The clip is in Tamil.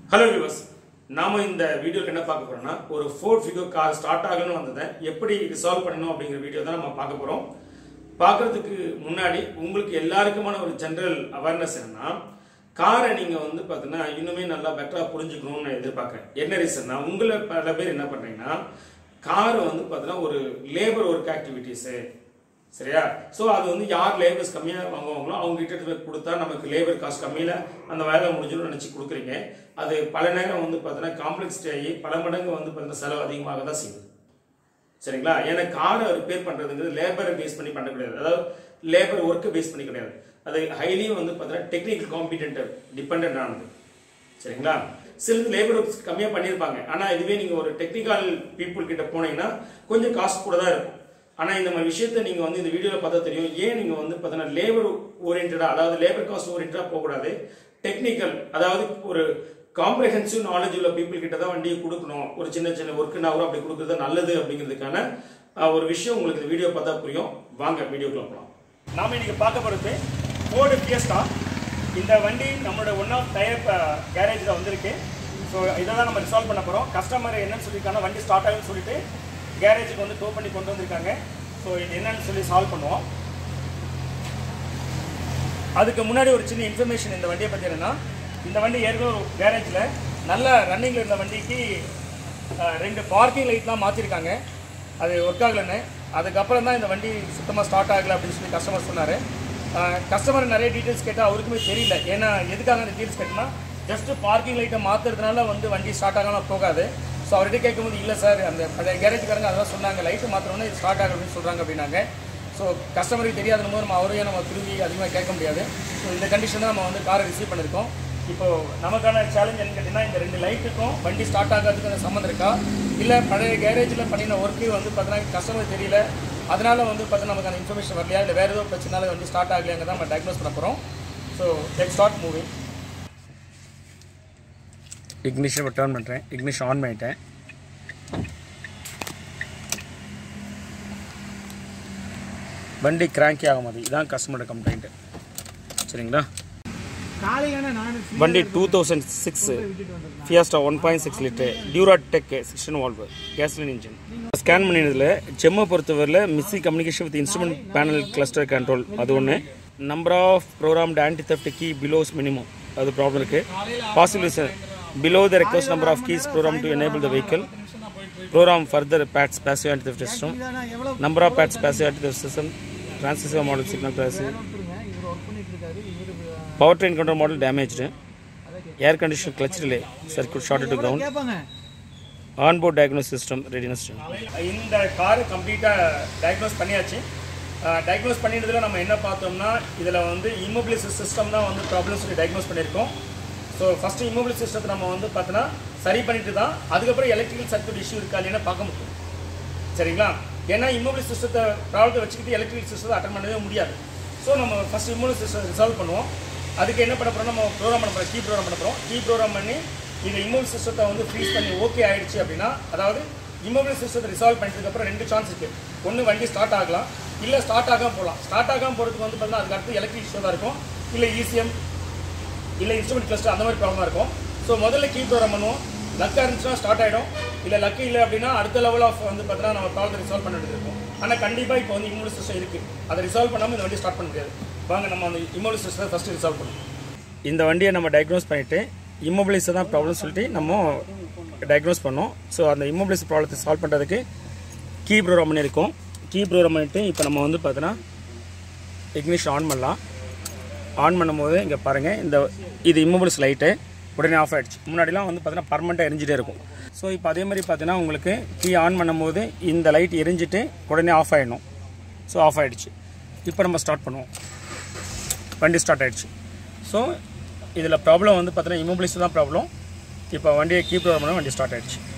ஹலோ வியூவர்ஸ் நாம இந்த வீடியோக்கு என்ன பார்க்க போறோம்னா ஒரு ஃபோர் ஃபிகர் கார் ஸ்டார்ட் ஆகணும்னு வந்ததை எப்படி ரிசால்வ் பண்ணணும் அப்படிங்கிற வீடியோ தான் நம்ம பார்க்க போறோம் பார்க்கறதுக்கு முன்னாடி உங்களுக்கு எல்லாருக்குமான ஒரு ஜெனரல் அவேர்னஸ் என்னன்னா காரை நீங்க வந்து பார்த்தீங்கன்னா இன்னுமே நல்லா பெட்டரா புரிஞ்சுக்கணும்னு நான் எதிர்பார்க்கறேன் என்ன ரீசன்னா உங்களை பல பேர் என்ன பண்றீங்கன்னா காரை வந்து பார்த்தீங்கன்னா ஒரு லேபர் ஒர்க் ஆக்டிவிட்டீஸு சரியா ஸோ அது வந்து யார் லேபர்ஸ் கம்மியாக வாங்குவாங்களோ அவங்க கிட்ட போய் கொடுத்தா நமக்கு லேபர் காஸ்ட் கம்மியில் அந்த வேலை முடிஞ்சிடும் நினச்சி கொடுக்குறீங்க அது பல நேரம் வந்து பார்த்தீங்கன்னா காம்ப்ளெக்சிட்டி ஆகி பல மடங்கு வந்து பார்த்தீங்கன்னா செலவு அதிகமாக தான் செய்யுது சரிங்களா ஏன்னா காரை ரிப்பேர் பண்ணுறதுங்கிறது லேபரை பேஸ் பண்ணி பண்ண கிடையாது அதாவது லேபர் ஒர்க்கை பேஸ் பண்ணி கிடையாது அது ஹைலி வந்து பார்த்தீங்கன்னா டெக்னிக்கல் காம்பிடென்ட் டிபெண்ட் ஆனது சரிங்களா சில லேபர் கம்மியாக பண்ணியிருப்பாங்க ஆனால் இதுவே நீங்கள் ஒரு டெக்னிக்கல் பீப்புள் கிட்ட போனீங்கன்னா கொஞ்சம் காஸ்ட் கூட தான் இருக்கும் ஆனால் இந்த மாதிரி விஷயத்த நீங்கள் வந்து இந்த வீடியோவில் பார்த்தா தெரியும் ஏன் நீங்கள் வந்து பார்த்தீங்கன்னா லேபர் ஓரியன்டாக அதாவது லேபர் காஸ்ட் ஓரியன்டாக போகக்கூடாது டெக்னிக்கல் அதாவது ஒரு காம்ப்ரஹென்சிவ் நாலேஜ் உள்ள பீப்புள் கிட்ட தான் வண்டியை கொடுக்கணும் ஒரு சின்ன சின்ன ஒர்க்குனா கூட அப்படி கொடுக்குறது நல்லது அப்படிங்கிறதுக்கான அஹ், ஒரு விஷயம் உங்களுக்கு இந்த வீடியோ பார்த்தா புரியும் வாங்க வீடியோக்குள்ள போகலாம் நாம இன்னைக்கு பார்க்க போகிறது ஃபோர்டு ஃபியஸ்டா இந்த வண்டி நம்மளோட ஒன் ஆஃப் டயர் கேரேஜில் வந்திருக்கு ஸோ இதை தான் நம்ம ரிசால்வ் பண்ண போகிறோம் கஸ்டமர் என்னன்னு சொல்லியிருக்காங்க வண்டி ஸ்டார்ட் ஆகும்னு சொல்லிட்டு கேரேஜுக்கு வந்து டோ பண்ணி கொண்டு வந்திருக்காங்க ஸோ இது என்னன்னு சொல்லி சால்வ் பண்ணுவோம் அதுக்கு முன்னாடி ஒரு சின்ன இன்ஃபர்மேஷன் இந்த வண்டியை பற்றி என்னன்னா இந்த வண்டி ஏற்கனவே ஒரு கேரேஜில் நல்ல ரன்னிங்கில் இருந்த வண்டிக்கு அஹ், ரெண்டு பார்க்கிங் லைட்லாம் மாற்றிருக்காங்க அது ஒர்க் ஆகலைன்னு அதுக்கப்புறம் தான் இந்த வண்டி சுத்தமாக ஸ்டார்ட் ஆகலை அப்படின்னு சொல்லி கஸ்டமர் சொன்னார் கஸ்டமர் நிறைய டீட்டெயில்ஸ் கேட்டால் அவருக்குமே தெரியல ஏன்னா எதுக்காக அந்த டீட்டெயில்ஸ் கேட்டோம்னா ஜஸ்ட் பார்க்கிங் லைட்டை மாற்றுறதுனால வந்து வண்டி ஸ்டார்ட் ஆகாமல் போகாது ஸோ அவர்கிட்ட கேட்கும்போது இல்லை சார் அந்த பழைய கேரேஜ்காரங்க அதான் சொன்னாங்க லைட்டு மாற்றணும்னா இது ஸ்டார்ட் ஆகும் அப்படின்னு சொல்கிறாங்க அப்படின்னாங்க ஸோ கஸ்டமருக்கு தெரியாத போது நம்ம அவரையும் நம்ம திரும்பி அதிகமாக கேட்க முடியாது ஸோ இந்த கண்டிஷன் தான் நம்ம வந்து காரை ரிசீவ் பண்ணியிருக்கோம் இப்போ நமக்கான சேலஞ்ச் என்னன்னு கேட்டிங்கன்னா இந்த ரெண்டு லைட்டுக்கும் வண்டி ஸ்டார்ட் ஆகிறதுக்கு அந்த சம்மந்தம் இருக்கா இல்லை பழைய கேரேஜில் பண்ணின ஒர்க்கு வந்து பார்த்தீங்கன்னா கஸ்டமர் தெரியல அதனால வந்து பார்த்தீங்கன்னா நமக்கு அந்த இன்ஃபர்மேஷன் வரலையா இல்லை வேறு ஏதோ பிரச்சனால வண்டி ஸ்டார்ட் ஆகலையாங்க தான் நம்ம டயக்னோஸ் பண்ண போகிறோம் so let start moving ignition turn பண்ணுறேன் இக்னிஷன் ஆன் பண்ணிட்டேன் வண்டி கிராங்கி ஆக மாதிரி இதான் கஸ்டமரோட கம்ப்ளைண்ட்டு சரிங்களா காலையான நான் வண்டி two thousand six Fiesta one point six litre Duratec sixteen valve gasoline engine scan பண்ணினதில் ஜெம்மை பொறுத்தவரையில் missing communication with instrument panel cluster control அது ஒன்று number of programmed anti theft key below minimum அது ப்ராப்ளம் இருக்குது possible below the request number of keys program to enable the vehicle program further PATS passive anti theft system எவ்வளோ number of PATS passive anti theft system transistor model signal class கொடுத்துருங்க இவர் ஒர்க் பண்ணிட்டு இருக்காரு இவர் power train control model damaged air condition clutch relay circuit short to ground கேட்பாங்க ஆன்போர்ட் டயக்னோஸ் சிஸ்டம் ரெடினஸ் இந்த கார் கம்ப்ளீட்டாக டயக்னோஸ் பண்ணியாச்சு டயக்னோஸ் பண்ணிட்டதில் நம்ம என்ன பார்த்தோம்னா இதில் வந்து இம்மோபிலிஸ் சிஸ்டம் தான் வந்து ப்ராப்ளம் சொல்லி டயக்னோஸ் பண்ணியிருக்கோம் ஸோ ஃபஸ்ட்டு இம்மோபிலிஸ் சிஸ்டத்தை நம்ம வந்து பார்த்தோன்னா சரி பண்ணிட்டு தான் அதுக்கப்புறம் எலக்ட்ரிக்கல் சர்க்யூட் இஷ்யூ இருக்கா இல்லைன்னா பார்க்க முடியும் சரிங்களா ஏன்னா இம்மோபிலிஸ் சிஸ்டத்தை ப்ராப்ளத்தை வச்சுக்கிட்டு எலக்ட்ரிக்கல் சிஸ்டத்தை அட்டன் பண்ணவே முடியாது ஸோ நம்ம ஃபஸ்ட் இம்மோபிலிஸ் சிஸ்டம் ரிசால்வ் பண்ணுவோம் அதுக்கு என்ன பண்ண போகிறோம் நம்ம ப்ரோக்ராம் பண்ண போகிறோம் கீ ப்ரோக்ராம் பண்ண போகிறோம் கீ ப்ரோக்ராம் பண்ணி இந்த இம்மோபில் சிஸ்டத்தை வந்து ஃப்ரீஸ் பண்ணி ஓகே ஆயிடுச்சு அப்படின்னா அதாவது இம்மோபில் சிஸ்டத்தை ரிசால்வ் பண்ணதுக்கப்புறம் ரெண்டு சான்ஸ் இருக்குது ஒன்று வண்டி ஸ்டார்ட் ஆகலாம் இல்லை ஸ்டார்ட் ஆகாம போகலாம் ஸ்டார்ட் ஆகாம போகிறதுக்கு வந்து பார்த்தீங்கன்னா அதுக்கு அடுத்து எலக்ட்ரிக் இஷ்யூ தான் இருக்கும் இல்லை இசிஎம் இல்லை இன்ஸ்ட்ருமெண்ட் கிளஸ்டர் அந்த மாதிரி ப்ராப்ளமாக இருக்கும் ஸோ முதல்ல கீ ப்ரோக்ராம் பண்ணுவோம் லக்காக இருந்துச்சுன்னா ஸ்டார்ட் ஆகிடும் இல்லை லக்கு இல்லை அப்படின்னா அடுத்த லெவல் ஆஃப் வந்து பார்த்தீங்கன்னா நம்ம ப்ராப்ளத்தை ரிசால்வ் பண்ண வேண்டியது இருக்கும் ஆனால் கண்டிப்பாக இப்போ வந்து இம்யூனி சிஸ்டம் இருக்குது அதை ரிசால்வ் பண்ணாமல் இந்த வண்டி ஸ்டார்ட் பண்ண முடியாது வாங்க நம்ம அந்த இம்யூனி சிஸ்டத்தை ஃபஸ்ட்டு ரிசால்வ் பண்ணுவோம் இந்த வண்டியை நம்ம டயக்னோஸ் பண்ணிவிட்டு இம்மோபிலைஸை தான் ப்ராப்ளம் சொல்லிட்டு நம்ம டயக்னோஸ் பண்ணோம் ஸோ அந்த இம்மோபிலைஸ் ப்ராப்ளத்தை சால்வ் பண்ணுறதுக்கு கீ ப்ரோக்ராம் பண்ணியிருக்கோம் கீ ப்ரோக்ராம் பண்ணிவிட்டு இப்போ நம்ம வந்து பார்த்தோன்னா இக்னிஷன் ஆன் பண்ணலாம் ஆன் பண்ணும்போது இங்கே பாருங்கள் இந்த இது இம்மோபிள்ஸ் லைட்டு உடனே ஆஃப் ஆகிடுச்சு முன்னாடிலாம் வந்து பார்த்தீங்கன்னா பர்மனெண்ட்டாக எரிஞ்சிட்டே இருக்கும் ஸோ இப்போ அதே மாதிரி பார்த்தீங்கன்னா உங்களுக்கு கீ ஆன் பண்ணும்போது இந்த லைட் எரிஞ்சிட்டு உடனே ஆஃப் ஆகிடணும் ஸோ ஆஃப் ஆகிடுச்சு இப்போ நம்ம ஸ்டார்ட் பண்ணுவோம் வண்டி ஸ்டார்ட் ஆகிடுச்சு ஸோ இதில் ப்ராப்ளம் வந்து பார்த்தீங்கன்னா இம்மோபிளிஸ் தான் ப்ராப்ளம் இப்போ வண்டியை கீ ப்ரோக்ராம் பண்ண வண்டி ஸ்டார்ட் ஆகிடுச்சு